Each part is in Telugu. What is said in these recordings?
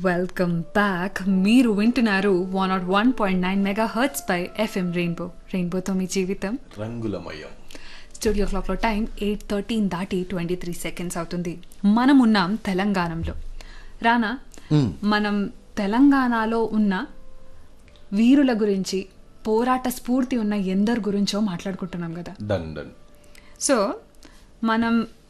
వెల్కమ్ బ్యాక్ మీరు వింటున్నారు one naught one point nine megahertz పై ఎఫ్ఎం రెయిన్బో రెయిన్బోతో మీ జీవితం రంగులమయం స్టూడియో క్లాక్లో టైం ఎయిట్ థర్టీన్ దాటి ట్వంటీ త్రీ సెకండ్స్ అవుతుంది మనం ఉన్నాం తెలంగాణలో రానా మనం తెలంగాణలో ఉన్న వీరుల గురించి పోరాట స్ఫూర్తి ఉన్న ఎందరి గురించో మాట్లాడుకుంటున్నాం కదా డన్ డన్ సో మనం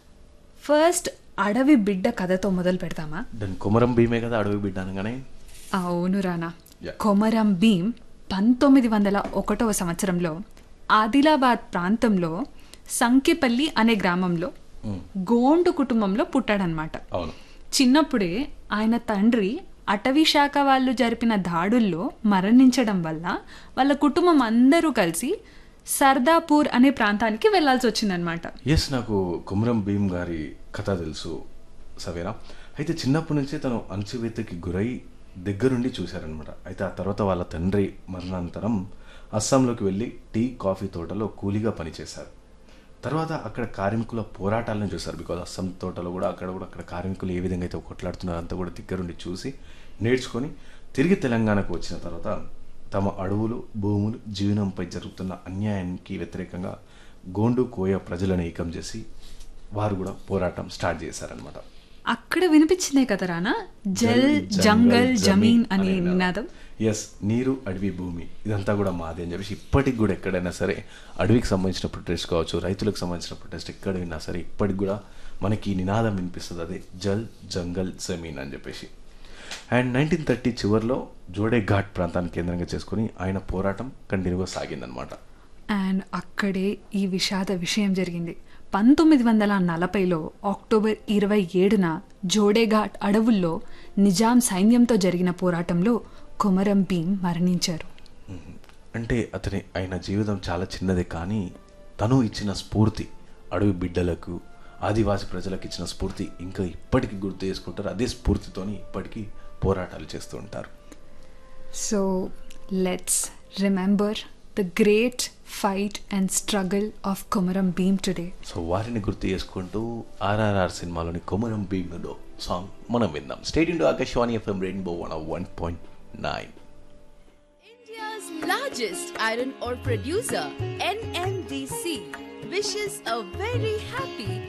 ఫస్ట్ అడవి బిడ్డ కథతో మొదలు పెడతామా డన్ కొమరం భీమే కదా అడవి బిడ్డ అనగానే అవును రానా Yeah. కొమరం భీం పంతొమ్మిది వందల ఒకటవ సంవత్సరంలో ఆదిలాబాద్ ప్రాంతంలో సంకెపల్లి అనే గ్రామంలో గోండు కుటుంబంలో పుట్టాడనమాట అవును చిన్నప్పుడే ఆయన తండ్రి అటవీ శాఖ వాళ్ళు జరిపిన దాడుల్లో మరణించడం వల్ల వాళ్ళ కుటుంబం అందరూ కలిసి సర్దాపూర్ అనే ప్రాంతానికి వెళ్లాల్సి వచ్చిందనమాట ఎస్ నాకు కొమరం భీమ్ గారి కథ తెలుసు సవేరా అయితే చిన్నప్పటి నుంచే తను అణచివేతకి గురై దగ్గరుండి చూశారనమాట అయితే ఆ తర్వాత వాళ్ళ తండ్రి మరణానంతరం అస్సాంలోకి వెళ్ళి టీ కాఫీ తోటలో కూలీగా పనిచేశారు తర్వాత అక్కడ కార్మికుల పోరాటాలను చూశారు బికాజ్ అస్సాం తోటలో కూడా అక్కడ కూడా అక్కడ కార్మికులు ఏ విధంగా అయితే కొట్లాడుతున్నారో అంతా కూడా దగ్గరుండి చూసి నేర్చుకొని తిరిగి తెలంగాణకు వచ్చిన తర్వాత తమ అడవులు భూములు జీవనంపై జరుగుతున్న అన్యాయానికి వ్యతిరేకంగా గోండు కోయ ప్రజలను ఏకం చేసి వారు కూడా పోరాటం స్టార్ట్ చేశారనమాట అక్కడ వినిపించిందే కదా రానా జల్ జంగల్ జమీన్ అనే నినాదం ఎస్ నీరు అడవి భూమి ఇదంతా కూడా మాది అని చెప్పేసి ఇప్పటికి కూడా ఎక్కడైనా సరే అడవికి సంబంధించిన ప్రొటెస్ట్ కావచ్చు రైతులకు సంబంధించిన ప్రొటెస్ట్ ఎక్కడ విన్నా సరే ఇప్పటికి కూడా మనకి ఈ నినాదం వినిపిస్తుంది అదే జల్ జంగల్ జమీన్ అని చెప్పేసి అండ్ నైన్టీన్ థర్టీ చివరిలో జోడే ఘాట్ ప్రాంతాన్ని కేంద్రంగా చేసుకుని ఆయన పోరాటం కంటిన్యూగా సాగిందనమాట అండ్ అక్కడే ఈ విషాద విషయం జరిగింది పంతొమ్మిది వందల నలభైలో అక్టోబర్ ఇరవై ఏడున జోడేఘాట్ అడవుల్లో నిజాం సైన్యంతో జరిగిన పోరాటంలో కొమరం భీం మరణించారు అంటే అతని ఆయన జీవితం చాలా చిన్నదే కానీ తను ఇచ్చిన స్ఫూర్తి అడవి బిడ్డలకు ఆదివాసి ప్రజలకు ఇచ్చిన స్ఫూర్తి ఇంకా ఇప్పటికీ గుర్తు చేసుకుంటారు అదే స్ఫూర్తితోని ఇప్పటికీ పోరాటాలు చేస్తూ ఉంటారు so let's remember the great fight and struggle of Komaram Bheem today so వారిని గుర్తు చేసుకుంటూ ఆర్ఆర్ఆర్ సినిమాలోని కొమరం భీములో సాంగ్ మనం విందాం stay tuned to Akashvani FM Rainbow one one point nine India's largest iron ore producer, NMDC, wishes a very happy